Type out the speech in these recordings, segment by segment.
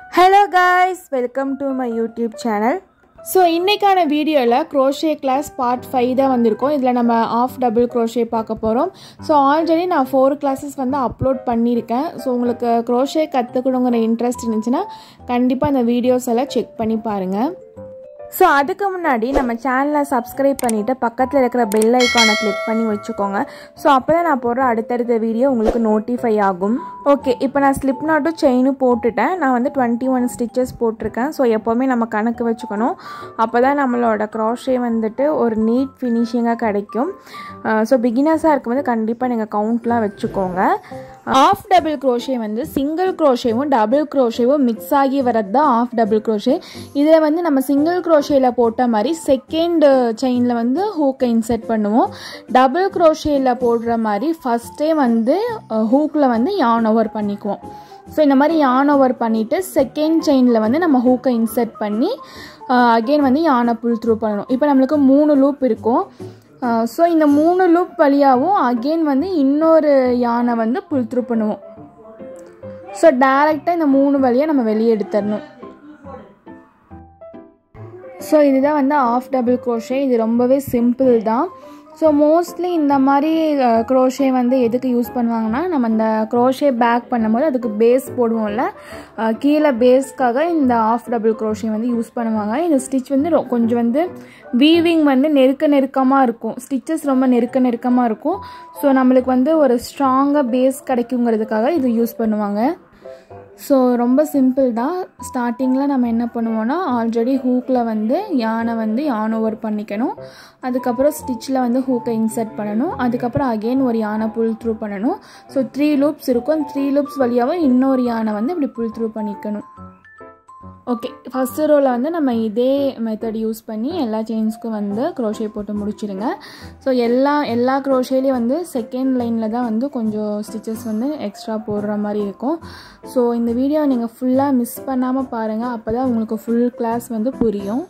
hello guys welcome to my YouTube channel so இன்றைக்கான வீடியோவில் crochet class part five தான் வந்திருக்கோம் இதில் நம்ம ஆஃப் டபுள் க்ரோஷே பார்க்க போகிறோம் ஸோ ஆல்ரெடி நான் ஃபோர் கிளாஸஸ் வந்து அப்லோட் பண்ணியிருக்கேன் ஸோ உங்களுக்கு க்ரோஷே கற்றுக்கணுங்கிற இன்ட்ரெஸ்ட் இருந்துச்சுன்னா கண்டிப்பாக இந்த வீடியோஸ் எல்லாம் செக் பண்ணி பாருங்கள் ஸோ அதுக்கு முன்னாடி நம்ம சேனலை சப்ஸ்கிரைப் பண்ணிவிட்டு பக்கத்தில் இருக்கிற பெல் ஐக்கானை கிளிக் பண்ணி வச்சுக்கோங்க ஸோ அப்போ தான் நான் போடுற அடுத்தடுத்த வீடியோ உங்களுக்கு நோட்டிஃபை ஆகும் ஓகே இப்போ நான் ஸ்லிப் நாட்டும் செயினும் போட்டுட்டேன் நான் வந்து டுவெண்ட்டி ஒன் ஸ்டிச்சஸ் போட்டிருக்கேன் ஸோ எப்போவுமே நம்ம கணக்கு வச்சுக்கணும் அப்போ தான் நம்மளோட க்ராஷே வந்துட்டு ஒரு நீட் ஃபினிஷிங்காக கிடைக்கும் ஸோ பிகினர்ஸாக இருக்கும்போது கண்டிப்பாக நீங்கள் கவுண்ட்லாம் வச்சுக்கோங்க ஆஃப் டபுள் க்ரோஷே வந்து சிங்கிள் க்ரோஷேவும் டபுள் க்ரோஷேவும் மிக்ஸ் ஆகி வரது தான் ஆஃப் டபுள் க்ரோஷே இதில் வந்து நம்ம சிங்கிள் க்ரோஷேயில் போட்ட மாதிரி செகண்ட் செயினில் வந்து ஹூக்கை இன்செர்ட் பண்ணுவோம் டபுள் க்ரோஷேயில் போடுற மாதிரி ஃபஸ்ட்டே வந்து ஹூக்கில் வந்து யான் ஓவர் பண்ணிக்குவோம் ஸோ இந்த மாதிரி யான் ஓவர் பண்ணிவிட்டு செகண்ட் செயினில் வந்து நம்ம ஹூக்கை இன்செர்ட் பண்ணி அகெயின் வந்து யானை புல் த்ரூ பண்ணணும் இப்போ நம்மளுக்கு மூணு லூப் இருக்கும் ஸோ இந்த மூணு லூப் வழியாகவும் அகெயின் வந்து இன்னொரு யானை வந்து புல் த்ரூ பண்ணுவோம் ஸோ டேரெக்டாக இந்த மூணு வழியாக நம்ம வெளியே எடுத்துடணும் ஸோ இதுதான் வந்து ஆஃப் டபுள் க்ரோஷே இது ரொம்பவே சிம்பிள் தான் ஸோ மோஸ்ட்லி இந்த மாதிரி க்ரோஷே வந்து எதுக்கு யூஸ் பண்ணுவாங்கன்னா நம்ம இந்த க்ரோஷே பேக் பண்ணும்போது அதுக்கு பேஸ் போடுவோம்ல கீழே பேஸ்க்காக இந்த ஆஃப் டபுள் க்ரோஷே வந்து யூஸ் பண்ணுவாங்க இந்த ஸ்டிச் வந்து கொஞ்சம் வந்து வீவிங் வந்து நெருக்க நெருக்கமாக இருக்கும் ஸ்டிச்சஸ் ரொம்ப நெருக்க நெருக்கமாக இருக்கும் ஸோ நம்மளுக்கு வந்து ஒரு ஸ்ட்ராங்காக பேஸ் கிடைக்குங்கிறதுக்காக இது யூஸ் பண்ணுவாங்க ஸோ ரொம்ப சிம்பிள் தான் ஸ்டார்டிங்கில் நம்ம என்ன பண்ணுவோன்னா ஆல்ரெடி ஹூக்கில் வந்து யானை வந்து யான் ஓவர் பண்ணிக்கணும் அதுக்கப்புறம் ஸ்டிச்சில் வந்து ஹூக்கை இன்சர்ட் பண்ணணும் அதுக்கப்புறம் அகெயின் ஒரு யானை புல் த்ரூ பண்ணணும் ஸோ த்ரீ லூப்ஸ் இருக்கும் த்ரீ லூப்ஸ் வழியாகவும் இன்னொரு யானை வந்து இப்படி புல் த்ரூ பண்ணிக்கணும் ஓகே ஃபஸ்ட்டு ரோவில் வந்து நம்ம இதே மெத்தட் யூஸ் பண்ணி எல்லா செயின்ஸ்க்கும் வந்து க்ரோஷே போட்டு முடிச்சிடுங்க ஸோ எல்லா எல்லா க்ரோஷேலேயும் வந்து செகண்ட் லைனில் தான் வந்து கொஞ்சம் ஸ்டிச்சஸ் வந்து எக்ஸ்ட்ரா போடுற மாதிரி இருக்கும் ஸோ இந்த வீடியோ நீங்கள் ஃபுல்லாக மிஸ் பண்ணாமல் பாருங்கள் அப்போ தான் உங்களுக்கு ஃபுல் கிளாஸ் வந்து புரியும்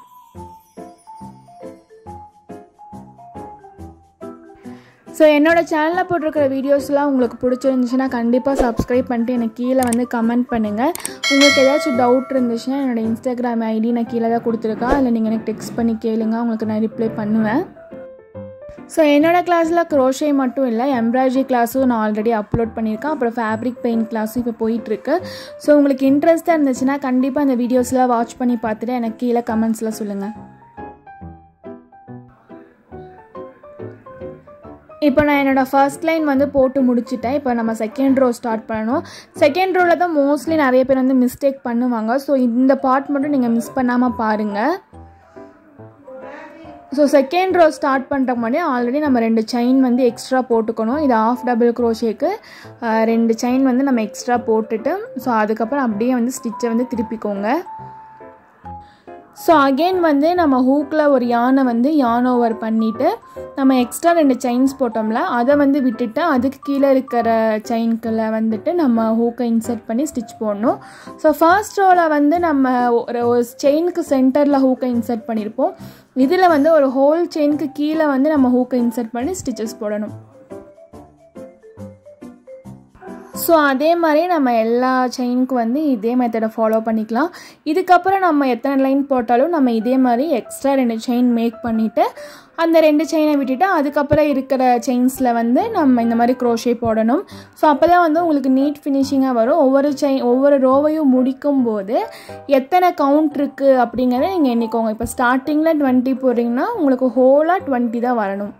ஸோ என்னோடய சேனலில் போட்டிருக்கிற வீடியோஸ்லாம் உங்களுக்கு பிடிச்சிருந்துச்சுன்னா கண்டிப்பாக சப்ஸ்கிரைப் பண்ணிட்டு எனக்கு கீழே வந்து கமெண்ட் பண்ணுங்கள் உங்களுக்கு ஏதாச்சும் டவுட் இருந்துச்சுன்னா என்னோடய இன்ஸ்டாகிராம் ஐடி நான் கீழே தான் கொடுத்துருக்கேன் அதில் நீங்கள் எனக்கு டெக்ஸ்ட் பண்ணி கேளுங்க உங்களுக்கு நான் ரிப்ளை பண்ணுவேன் ஸோ என்னோடய கிளாஸில் க்ரோஷே மட்டும் இல்லை எம்ப்ராய்டரி கிளாஸும் நான் ஆல்ரெடி அப்லோட் பண்ணியிருக்கேன் அப்புறம் ஃபேப்ரிக் பெயிண்ட் கிளாஸும் இப்போ போயிட்டுருக்கு ஸோ உங்களுக்கு இன்ட்ரெஸ்ட்டாக இருந்துச்சுன்னா கண்டிப்பாக அந்த வீடியோஸ்லாம் வாட்ச் பண்ணி பார்த்துட்டு எனக்கு கீழே கமெண்ட்ஸில் சொல்லுங்கள் இப்போ நான் என்னோடய ஃபர்ஸ்ட் லைன் வந்து போட்டு முடிச்சிட்டேன் இப்போ நம்ம செகண்ட் ரோ ஸ்டார்ட் பண்ணணும் செகண்ட் ரோவில் தான் மோஸ்ட்லி நிறைய பேர் வந்து மிஸ்டேக் பண்ணுவாங்க ஸோ இந்த பார்ட் மட்டும் நீங்கள் மிஸ் பண்ணாமல் பாருங்கள் ஸோ செகண்ட் ரோ ஸ்டார்ட் பண்ணுறக்கு முன்னாடி ஆல்ரெடி நம்ம ரெண்டு செயின் வந்து எக்ஸ்ட்ரா போட்டுக்கணும் இது ஆஃப் டபுள் க்ரோஷேக்கு ரெண்டு செயின் வந்து நம்ம எக்ஸ்ட்ரா போட்டுட்டு ஸோ அதுக்கப்புறம் அப்படியே வந்து ஸ்டிச்சை வந்து திருப்பிக்கோங்க ஸோ அகெயின் வந்து நம்ம ஹூக்கில் ஒரு யானை வந்து யான் ஓவர் பண்ணிவிட்டு நம்ம எக்ஸ்ட்ரா ரெண்டு செயின்ஸ் போட்டோம்ல அதை வந்து விட்டுட்டு அதுக்கு கீழே இருக்கிற செயின்கில் வந்துட்டு நம்ம ஹூக்கை இன்சர்ட் பண்ணி ஸ்டிச் போடணும் ஸோ ஃபர்ஸ்ட் ரோவில் வந்து நம்ம ஒரு ஒரு செயினுக்கு சென்டரில் ஹூக்கை இன்சர்ட் பண்ணியிருப்போம் இதில் வந்து ஒரு ஹோல் செயினுக்கு கீழே வந்து நம்ம ஹூக்கை இன்சர்ட் பண்ணி ஸ்டிச்சஸ் போடணும் ஸோ அதே மாதிரி நம்ம எல்லா செயினுக்கும் வந்து இதே மெத்தடை ஃபாலோ பண்ணிக்கலாம் இதுக்கப்புறம் நம்ம எத்தனை லைன் போட்டாலும் நம்ம இதே மாதிரி எக்ஸ்ட்ரா ரெண்டு செயின் மேக் பண்ணிவிட்டு அந்த ரெண்டு செயினை விட்டுட்டு அதுக்கப்புறம் இருக்கிற செயின்ஸில் வந்து நம்ம இந்த மாதிரி க்ரோஷே போடணும் ஸோ அப்போ தான் வந்து உங்களுக்கு நீட் ஃபினிஷிங்காக வரும் ஒவ்வொரு செயின் ஒவ்வொரு ரோவையும் முடிக்கும் போது எத்தனை கவுண்ட் இருக்குது அப்படிங்கிறத நீங்கள் எண்ணிக்கோங்க இப்போ ஸ்டார்டிங்கில் டுவெண்ட்டி போடுறீங்கன்னா உங்களுக்கு ஹோலாக டுவெண்ட்டி தான் வரணும்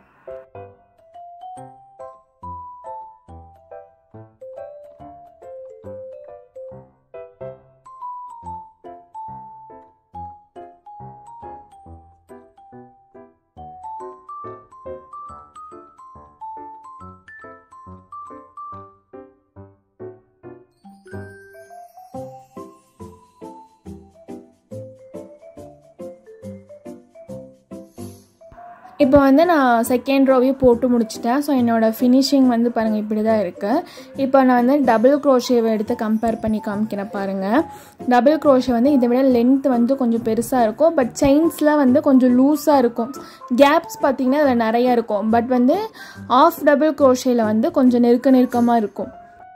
இப்போ வந்து நான் செகண்ட் ரோவையும் போட்டு முடிச்சிட்டேன் ஸோ என்னோடய ஃபினிஷிங் வந்து பாருங்கள் இப்படி தான் இருக்குது இப்போ நான் வந்து டபுள் க்ரோஷேவை எடுத்து கம்பேர் பண்ணி காமிக்கிறேன் பாருங்கள் டபுள் க்ரோஷே வந்து இதை விட லென்த் வந்து கொஞ்சம் பெருசாக இருக்கும் பட் செயின்ஸில் வந்து கொஞ்சம் லூஸாக இருக்கும் கேப்ஸ் பார்த்திங்கன்னா அதில் நிறையா இருக்கும் பட் வந்து ஆஃப் டபுள் க்ரோஷேயில் வந்து கொஞ்சம் நெருக்க நெருக்கமாக இருக்கும்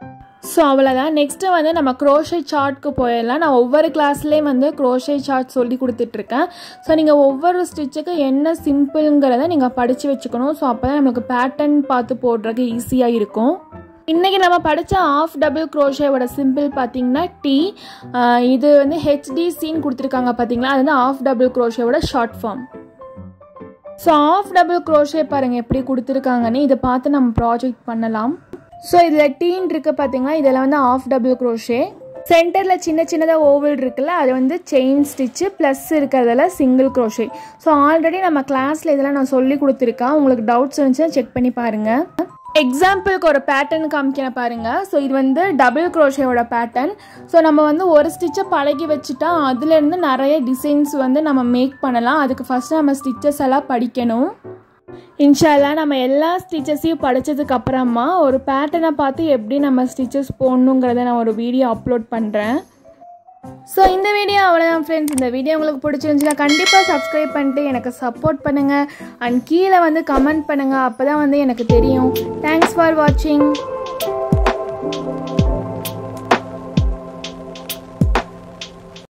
ஸோ அவ்வளோதான் நெக்ஸ்ட்டு வந்து நம்ம க்ரோஷே சார்ட்க்கு போயிடலாம் நான் ஒவ்வொரு கிளாஸ்லேயும் வந்து க்ரோஷே சார்ட் சொல்லி கொடுத்துட்ருக்கேன் ஸோ நீங்கள் ஒவ்வொரு ஸ்டிச்சுக்கு என்ன சிம்பிளுங்கிறத நீங்கள் படித்து வச்சுக்கணும் ஸோ அப்போ தான் நம்மளுக்கு பேட்டர்ன் பார்த்து போடுறதுக்கு ஈஸியாக இருக்கும் இன்றைக்கி நம்ம படித்த ஆஃப் டபுள் க்ரோஷேவோட சிம்பிள் பார்த்தீங்கன்னா டி இது வந்து ஹெச்டிசின்னு கொடுத்துருக்காங்க பார்த்தீங்களா அது வந்து ஆஃப் டபுள் க்ரோஷேவோட short form so half double crochet பாருங்கள் எப்படி கொடுத்துருக்காங்கன்னு இதை பார்த்து நம்ம ப்ராஜெக்ட் பண்ணலாம் ஸோ இதில் டீன் இருக்குது பார்த்தீங்கன்னா இதெல்லாம் வந்து ஆஃப் டபுள் க்ரோஷே சென்டரில் சின்ன சின்னதாக ஓவல் இருக்குல்ல அது வந்து செயின் ஸ்டிச்சு ப்ளஸ் இருக்கிறதுல சிங்கிள் க்ரோஷே ஸோ ஆல்ரெடி நம்ம கிளாஸில் இதெல்லாம் நான் சொல்லி கொடுத்துருக்கேன் உங்களுக்கு டவுட்ஸ் இருந்துச்சுன்னா செக் பண்ணி பாருங்கள் எக்ஸாம்பிளுக்கு ஒரு பேட்டர்ன் காமிக்கிறேன் பாருங்க ஸோ இது வந்து டபுள் க்ரோஷேவோட பேட்டர்ன் ஸோ நம்ம வந்து ஒரு ஸ்டிச்சை பழகி வச்சுட்டா அதுலேருந்து நிறைய டிசைன்ஸ் வந்து நம்ம மேக் பண்ணலாம் அதுக்கு ஃபஸ்ட்டு நம்ம ஸ்டிச்சஸ் எல்லாம் படிக்கணும் இன்ஷால்லா நம்ம எல்லா ஸ்டிச்சஸையும் படித்ததுக்கு அப்புறமா ஒரு பேட்டர்னை பார்த்து எப்படி நம்ம ஸ்டிச்சஸ் போடணுங்கிறத நான் ஒரு வீடியோ அப்லோட் பண்ணுறேன் ஸோ இந்த வீடியோ அவ்வளோதான் ஃப்ரெண்ட்ஸ் இந்த வீடியோ உங்களுக்கு பிடிச்சிருந்துச்சுன்னா கண்டிப்பாக சப்ஸ்கிரைப் பண்ணிட்டு எனக்கு சப்போர்ட் பண்ணுங்கள் அண்ட் கீழே வந்து கமெண்ட் பண்ணுங்கள் அப்போ தான் வந்து எனக்கு தெரியும் தேங்க்ஸ் ஃபார் வாட்சிங்